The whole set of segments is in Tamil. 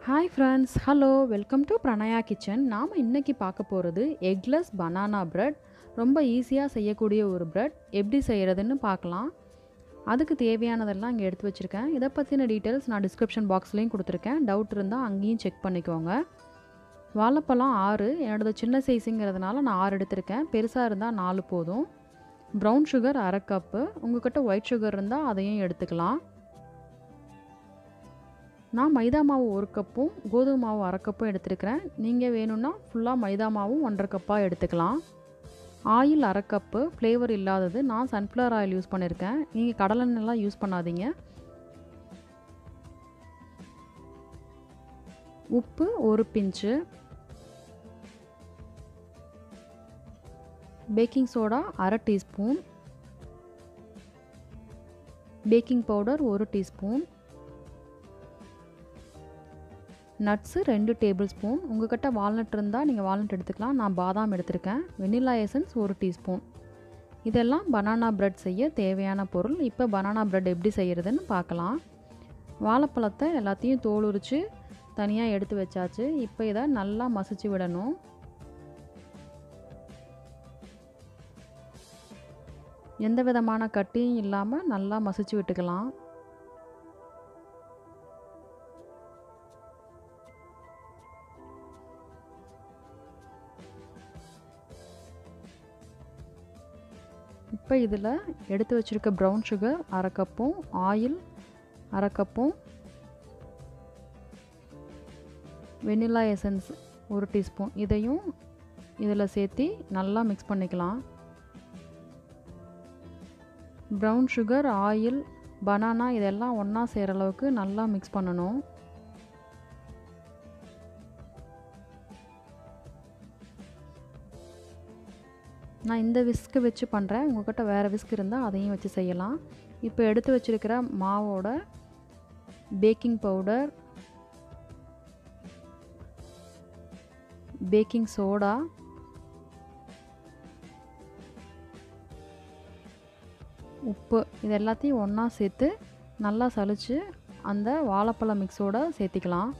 hi friends hello welcome to Pranaya kitchen நாம் இன்றைக்கி பார்க்க போகிறது எக்லெஸ் பனானா பிரெட் ரொம்ப ஈஸியாக செய்யக்கூடிய ஒரு பிரெட் எப்படி செய்கிறதுன்னு பார்க்கலாம் அதுக்கு தேவையானதெல்லாம் இங்கே எடுத்து வச்சுருக்கேன் இதை பற்றின டீட்டெயில்ஸ் நான் டிஸ்கிரிப்ஷன் பாக்ஸ்லேயும் கொடுத்துருக்கேன் டவுட் இருந்தால் அங்கேயும் செக் பண்ணிக்கோங்க வாழைப்பழம் ஆறு என்னோடது சின்ன சைஸுங்கிறதுனால நான் ஆறு எடுத்திருக்கேன் பெருசாக இருந்தால் நாலு போதும் ப்ரௌன் சுகர் அரை கப்பு உங்கள்கிட்ட ஒயிட் சுகர் இருந்தால் அதையும் எடுத்துக்கலாம் நான் மைதா மாவு ஒரு கப்பும் கோதுமை மாவு அரை கப்பும் எடுத்துருக்கிறேன் நீங்கள் வேணும்னா ஃபுல்லாக மைதா மாவும் ஒன்றரை கப்பாக எடுத்துக்கலாம் ஆயில் அரை கப்பு ஃப்ளேவர் இல்லாதது நான் சன்ஃப்ளவர் ஆயில் யூஸ் பண்ணியிருக்கேன் நீங்கள் கடலெண்ணெய்லாம் யூஸ் பண்ணாதீங்க உப்பு ஒரு பிஞ்சு பேக்கிங் சோடா அரை டீஸ்பூன் பேக்கிங் பவுடர் ஒரு டீஸ்பூன் நட்ஸு ரெண்டு டேபிள் ஸ்பூன் உங்கள்கிட்ட வால்நட் இருந்தால் நீங்கள் வால்நட் எடுத்துக்கலாம் நான் பாதாம் எடுத்திருக்கேன் வெனிலா எசன்ஸ் ஒரு டீஸ்பூன் இதெல்லாம் பனானா பிரெட் செய்ய தேவையான பொருள் இப்போ பனானா பிரெட் எப்படி செய்கிறதுன்னு பார்க்கலாம் வாழைப்பழத்தை எல்லாத்தையும் தோல் உரித்து தனியாக எடுத்து வச்சாச்சு இப்போ இதை நல்லா மசிச்சு விடணும் எந்த விதமான கட்டியும் இல்லாமல் நல்லா மசிச்சு விட்டுக்கலாம் இப்போ இதில் எடுத்து வச்சுருக்க ப்ரௌன் சுகர் அரை கப்பும் ஆயில் அரை கப்பும் வெனிலா எசன்ஸ் ஒரு டீஸ்பூன் இதையும் இதில் சேர்த்து நல்லா மிக்ஸ் பண்ணிக்கலாம் ப்ரௌன் சுகர் ஆயில் பனானா இதெல்லாம் ஒன்றா செய்கிற அளவுக்கு நல்லா மிக்ஸ் பண்ணணும் நான் இந்த விஸ்க்கு வச்சு பண்ணுறேன் உங்கள்கிட்ட வேறு விஸ்க் இருந்தால் அதையும் வச்சு செய்யலாம் இப்போ எடுத்து வச்சுருக்கிற மாவோட பேக்கிங் பவுடர் பேக்கிங் சோடா உப்பு இது எல்லாத்தையும் ஒன்றா சேர்த்து நல்லா சளிச்சு அந்த வாழைப்பழ மிக்ஸோடு சேர்த்திக்கலாம்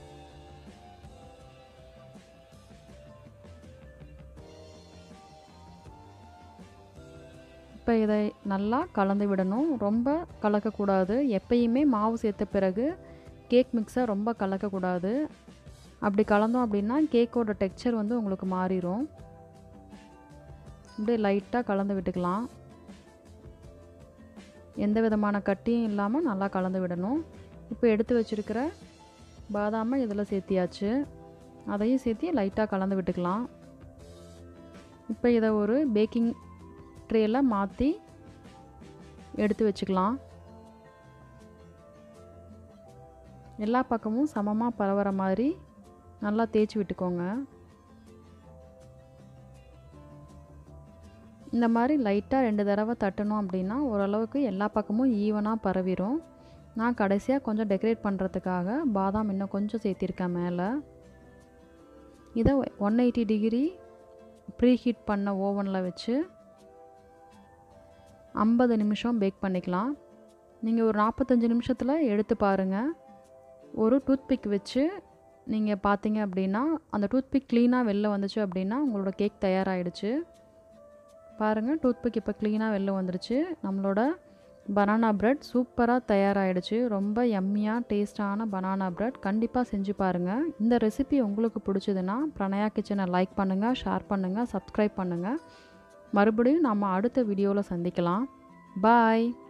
இப்போ இதை நல்லா கலந்து விடணும் ரொம்ப கலக்கக்கூடாது எப்பயுமே மாவு சேர்த்த பிறகு கேக் மிக்ஸை ரொம்ப கலக்கக்கூடாது அப்படி கலந்தோம் அப்படின்னா கேக்கோட டெக்ஸ்சர் வந்து உங்களுக்கு மாறிடும் அப்படியே லைட்டாக கலந்து விட்டுக்கலாம் எந்த விதமான கட்டியும் இல்லாமல் நல்லா கலந்து விடணும் இப்போ எடுத்து வச்சுருக்கிற பாதாமை இதில் சேர்த்தியாச்சு அதையும் சேர்த்தி லைட்டாக கலந்து விட்டுக்கலாம் இப்போ இதை ஒரு பேக்கிங் ட்ரேயில் மாற்றி எடுத்து வச்சுக்கலாம் எல்லா பக்கமும் சமமாக பரவுற மாதிரி நல்லா தேய்ச்சி விட்டுக்கோங்க இந்த மாதிரி லைட்டாக ரெண்டு தடவை தட்டணும் அப்படின்னா ஓரளவுக்கு எல்லா பக்கமும் ஈவனாக பரவிடும் நான் கடைசியாக கொஞ்சம் டெக்கரேட் பண்ணுறதுக்காக பாதாம் இன்னும் கொஞ்சம் சேர்த்திருக்கேன் மேலே இதை one eighty degree preheat பண்ண ஓவனில் வச்சு ஐம்பது நிமிஷம் பேக் பண்ணிக்கலாம் நீங்கள் ஒரு நாற்பத்தஞ்சு நிமிஷத்தில் எடுத்து பாருங்கள் ஒரு டூத்பிக் வச்சு நீங்கள் பார்த்தீங்க அப்படின்னா அந்த டூத்பிக் க்ளீனாக வெளில வந்துச்சு அப்படின்னா உங்களோட கேக் தயாராகிடுச்சு பாருங்கள் டூத்பிக் இப்போ க்ளீனாக வெளில வந்துருச்சு நம்மளோட பனானா ப்ரெட் சூப்பராக தயாராகிடுச்சு ரொம்ப எம்மியாக டேஸ்டான பனானா ப்ரெட் கண்டிப்பாக செஞ்சு பாருங்கள் இந்த ரெசிபி உங்களுக்கு பிடிச்சதுன்னா பிரணயா கிச்சனை லைக் பண்ணுங்கள் ஷேர் பண்ணுங்கள் சப்ஸ்கிரைப் பண்ணுங்கள் மறுபடியும் நம்ம அடுத்த வீடியோவில் சந்திக்கலாம் பாய்